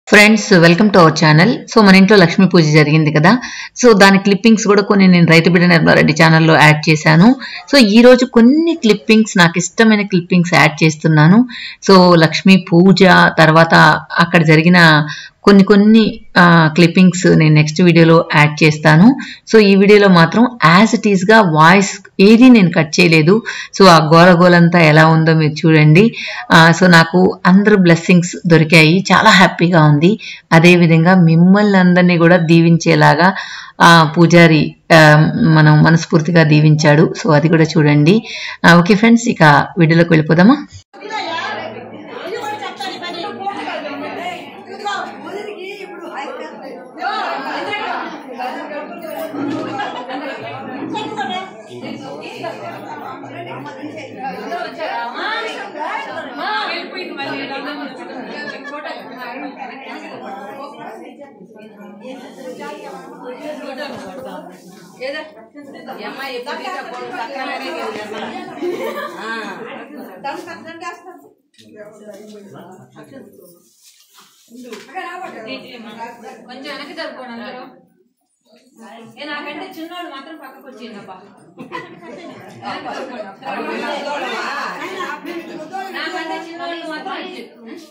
Friends welcome to our channel so మన ఇంట్లో లక్ష్మీ పూజ జరిగింది కదా సో దాని క్లిప్పింగ్స్ కూడా కొన్ని నేను రైతు బిడ్డ నిర్మారెడ్డి ఛానల్లో యాడ్ చేశాను సో ఈ రోజు కొన్ని క్లిప్పింగ్స్ నాకు ఇష్టమైన క్లిప్పింగ్స్ యాడ్ చేస్తున్నాను సో లక్ష్మీ పూజ తర్వాత అక్కడ జరిగిన కొన్ని కొన్ని క్లిప్పింగ్స్ నేను నెక్స్ట్ వీడియోలో యాడ్ చేస్తాను సో ఈ వీడియోలో మాత్రం యాజ్ ఇట్ ఈస్గా వాయిస్ ఏది నేను కట్ చేయలేదు సో ఆ గోల గోలంతా ఎలా ఉందో మీరు చూడండి ఆ, సో నాకు అందరు బ్లెస్సింగ్స్ దొరికాయి చాలా హ్యాపీగా ఉంది అదేవిధంగా మిమ్మల్ని అందరినీ కూడా దీవించేలాగా ఆ పూజారి ఆ, మనం మనస్ఫూర్తిగా దీవించాడు సో అది కూడా చూడండి ఆ, ఓకే ఫ్రెండ్స్ ఇక వీడియోలోకి వెళ్ళిపోదామా కొంచెం వెనక్కి జరుపుకోండి అందరూ ఏ నాకంటే చిన్నోడు మాత్రం పక్కకు వచ్చిందబ్బా నాకంటే చిన్నోళ్ళు మాత్రం ఇచ్చి.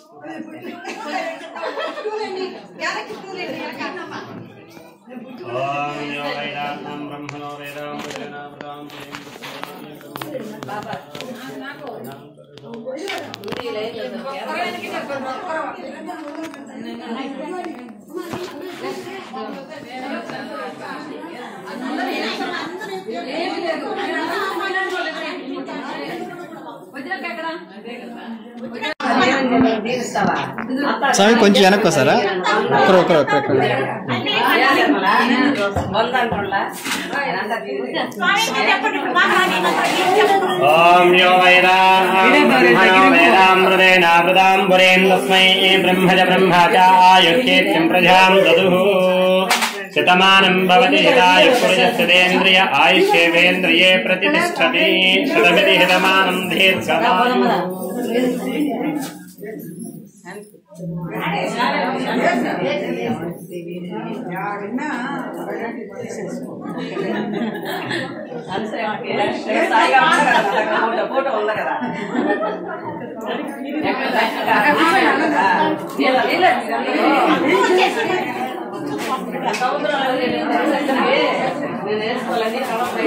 ఓం యో వైరాత్మం బ్రహ్మణో వేదాం వేదామృతాం ఒక్కరు వెనక్కి జరుపుకోండి, ఒక్కరు. వదిలేక ఎక్కడ స్వామి కొంచెం వెనక్కి వస్తారా ఒకరు ఒకరు ఒకరు ఒకరు ఓం యో వైరాత్మం బ్రహ్మణో వేదామృతేనావృతాం పురేం తస్మై బ్రహ్మజ బ్రహ్మచాయుష్యేత్యం ప్రజాం దదుః శతమానం భవతి హితాయుఃపురుషస్తదేంద్రియ ఆయుష్యేవేంద్రియే ప్రతిష్టతి శతమితి హితమానం దీర్ఘమాయుః ఫోటో ఉంది కదా నేను వేసుకోవాలని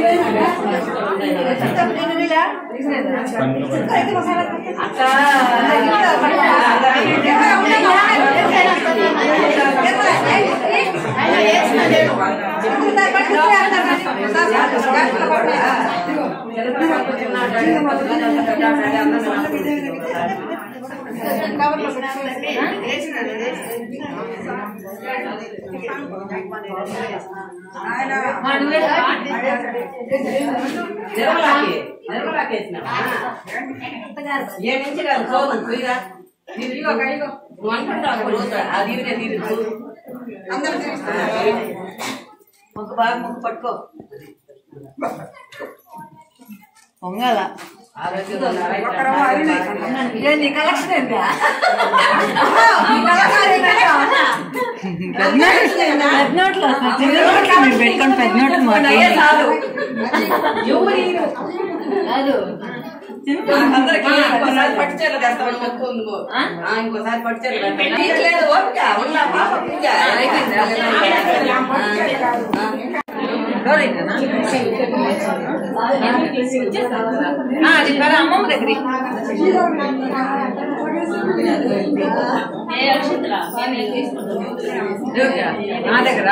మా నువ్వే నిర్మలాకి నిర్మలాకి వేసిన ఏ నుంచి కాదు చూడు కుయ్యరా ఇదిగో ఇదిగో నువ్వు అనుకుంటావు రోజు అది ఇదిగే తీరు ఒక బాగా ముక్కు పట్టుకో పొంగల ఆరోగ్యంగా నీ కలెక్షన్ ఎంత పెద్ద నోట్లు చిన్న నోట్లు మీరు పెట్టుకోండి పెద్ద నోట్లు మాకు చాలు ఎవరు ఈయన? కాదు అందరికీ ఇంకోసారి పట్టు చీరలు తెస్తామని మొక్కు ఉంది పో. ఆ, ఇంకోసారి పట్టు చీరలు తెస్తాం. నీకు లేదు ఓపిక ఉన్న పాప పూజ అయిపోయిందా? ఆ, అది పద అమ్మమ్మ దగ్గరికి నా దగ్గర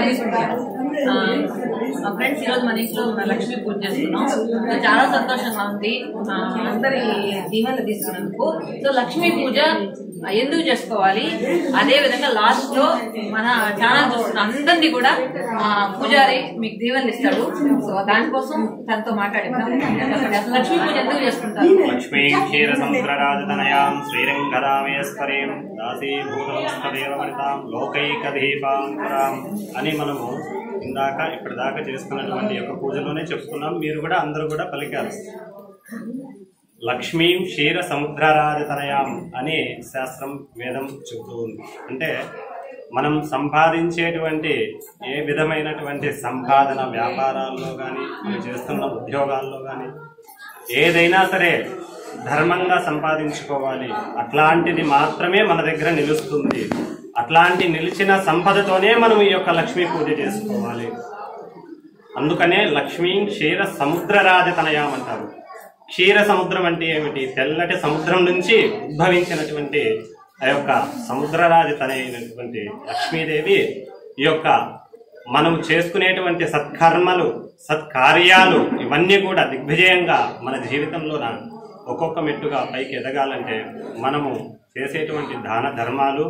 ఫ్రెండ్స్ ఈరోజు మన ఇంట్లో మన లక్ష్మీ పూజ చేస్తున్నాం సో చాలా సంతోషంగా ఉంది ఆ, అందరి దీవెనలు తీసుకున్నందుకు సో లక్ష్మీ పూజ ఆ, ఎందుకు చేసుకోవాలి అదే విధంగా లాస్ట్ లో మన ఛానల్ చూస్తున్న అందరినీ కూడా ఆ, పూజారి మీకు దీవెనలు ఇస్తాడు సో దానికోసం తనతో మాట్లాడిద్దాం చెప్పండి అసలు లక్ష్మీ పూజ ఎందుకు చేసుకుంటారు లక్ష్మీం క్షీరసముద్రరాజతనయాం శ్రీరంగరామేశ్వరీం దాసీభూతమస్తదేవ వనితాం లోకైకదీపాంకురాం అని మనము ఇందాక ఇప్పటిదాకా చేసుకున్నటువంటి యొక్క పూజలోనే చెప్పుకున్నాం మీరు కూడా అందరూ కూడా పలికారు లక్ష్మీం క్షీర సముద్రరాజతనయాం అనే శాస్త్రం వేదం చెబుతూ ఉంది అంటే మనం సంపాదించేటువంటి ఏ విధమైనటువంటి సంపాదన వ్యాపారాల్లో కానీ మనం చేస్తున్న ఉద్యోగాల్లో కానీ ఏదైనా సరే ధర్మంగా సంపాదించుకోవాలి అట్లాంటిది మాత్రమే మన దగ్గర నిలుస్తుంది అట్లాంటి నిలిచిన సంపదతోనే మనం ఈ యొక్క లక్ష్మీ పూజ చేసుకోవాలి అందుకనే లక్ష్మీ క్షీర సముద్ర రాజతనయాం అంటారు క్షీర సముద్రం అంటే ఏమిటి తెల్లటి సముద్రం నుంచి ఉద్భవించినటువంటి ఆ యొక్క సముద్రరాజ తనైనటువంటి లక్ష్మీదేవి ఈ యొక్క మనం చేసుకునేటువంటి సత్కర్మలు సత్కార్యాలు ఇవన్నీ కూడా దిగ్విజయంగా మన జీవితంలోన ఒక్కొక్క మెట్టుగా పైకి ఎదగాలంటే మనము చేసేటువంటి దాన ధర్మాలు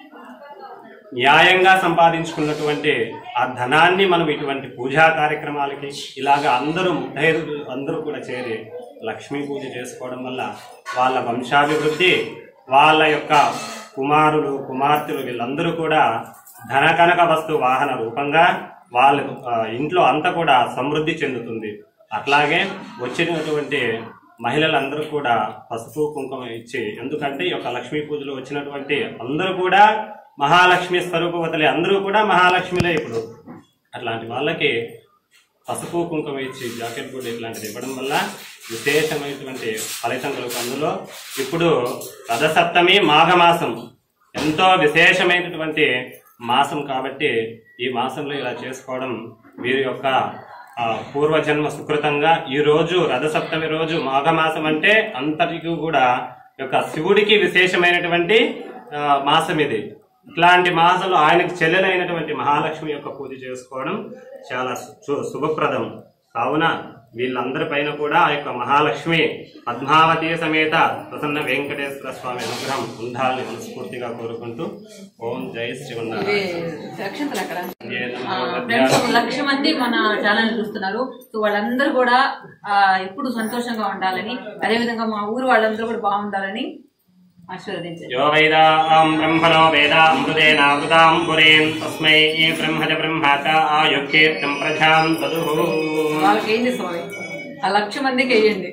న్యాయంగా సంపాదించుకున్నటువంటి ఆ ధనాన్ని మనం ఇటువంటి పూజా కార్యక్రమాలకి ఇలాగా అందరూ ముత్తైదులు అందరూ కూడా చేరి లక్ష్మీ పూజ చేసుకోవడం వల్ల వాళ్ళ వంశాభివృద్ధి వాళ్ళ యొక్క కుమారులు కుమార్తెలు వీళ్ళందరూ కూడా ధన కనక వస్తు వాహన రూపంగా వాళ్ళ ఆ, ఇంట్లో అంతా కూడా సమృద్ధి చెందుతుంది అట్లాగే వచ్చినటువంటి మహిళలందరూ కూడా పసుపు కుంకుమ ఇచ్చి ఎందుకంటే ఈ యొక్క లక్ష్మీ పూజలో వచ్చినటువంటి అందరూ కూడా మహాలక్ష్మి స్వరూపవతలే అందరూ కూడా మహాలక్ష్మిలే ఇప్పుడు అట్లాంటి వాళ్ళకి పసుపు కుంకుమ ఇచ్చి జాకెట్ కూడా ఇట్లాంటిది ఇవ్వడం వల్ల విశేషమైనటువంటి ఫలితం కలుగు అందులో ఇప్పుడు రథసప్తమి మాఘమాసం ఎంతో విశేషమైనటువంటి మాసం కాబట్టి ఈ మాసంలో ఇలా చేసుకోవడం వీరి యొక్క ఆ, పూర్వజన్మ సుకృతంగా ఈ రోజు రథసప్తమి రోజు మాఘమాసం అంటే అంతటికి కూడా యొక్క శివుడికి విశేషమైనటువంటి ఆ, మాసం ఇది ఇట్లాంటి మాసంలో ఆయనకు చెల్లెలైనటువంటి మహాలక్ష్మి యొక్క పూజ చేసుకోవడం చాలా సు- శుభప్రదం కావున వీళ్ళందరి పైన కూడా ఆ యొక్క మహాలక్ష్మి పద్మావతి సమేత ప్రసన్న వెంకటేశ్వర స్వామి అనుగ్రహం ఉండాలని మనస్ఫూర్తిగా కోరుకుంటూ ఓం జై శ్రీమన్నారాయణ అక్షంతలు అక్కడ జయ ఆ, నమో ఫ్రెండ్స్ గజాయ. లక్ష మంది మన ఛానల్ చూస్తున్నారు సో వాళ్ళందరూ కూడా ఆ, ఎప్పుడు సంతోషంగా ఉండాలని అదేవిధంగా మా ఊరు వాళ్ళందరూ కూడా బాగుండాలని ఆశీర్వదించారు यो वेदाम् ब्रह्मणो वेदामृतेनामृताम् पुरीम् तस्मै ब्रह्म च ब्रह्माक आयुक्कीर्तिम् प्रजाम् तदुः వాళ్ళకి ఏంది స్వామి ఆ లక్ష మందికి వేయండి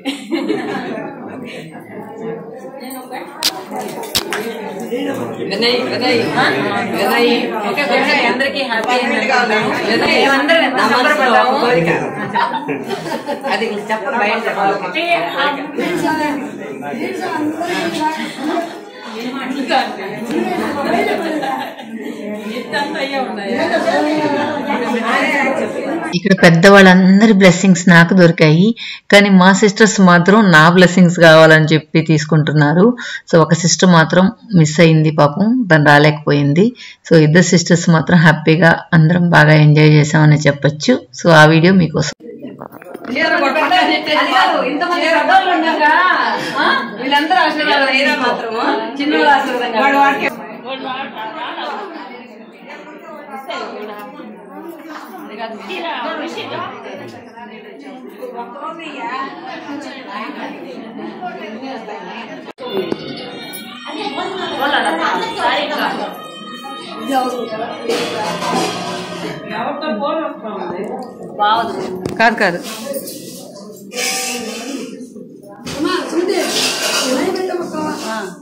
వినయ్ వినయ్ వినయ్ ఓకే వినయ్ అందరికి హ్యాపీ వినయ్ మేమందరం ఎంత సంబరపడ్డాము అది చెప్పండి బయట చెప్పాలి ఇక్కడ పెద్దవాళ్ళందరి బ్లెస్సింగ్స్ నాకు దొరికాయి కానీ మా సిస్టర్స్ మాత్రం నా బ్లెస్సింగ్స్ కావాలని చెప్పి తీసుకుంటున్నారు సో ఒక సిస్టర్ మాత్రం మిస్ అయింది పాపం తను రాలేకపోయింది సో ఇద్దరు సిస్టర్స్ మాత్రం హ్యాపీగా అందరం బాగా ఎంజాయ్ చేసామని చెప్పొచ్చు సో ఆ వీడియో మీకోసం అది కాదు, ఇంతమంది పెద్దవాళ్ళు ఉన్నాక ఆ? వీళ్ళందరూ ఆశీర్వాదం మాత్రం చిన్న ఆశీర్వాదం కాదు. బావదు కాదు కాదు ఆ.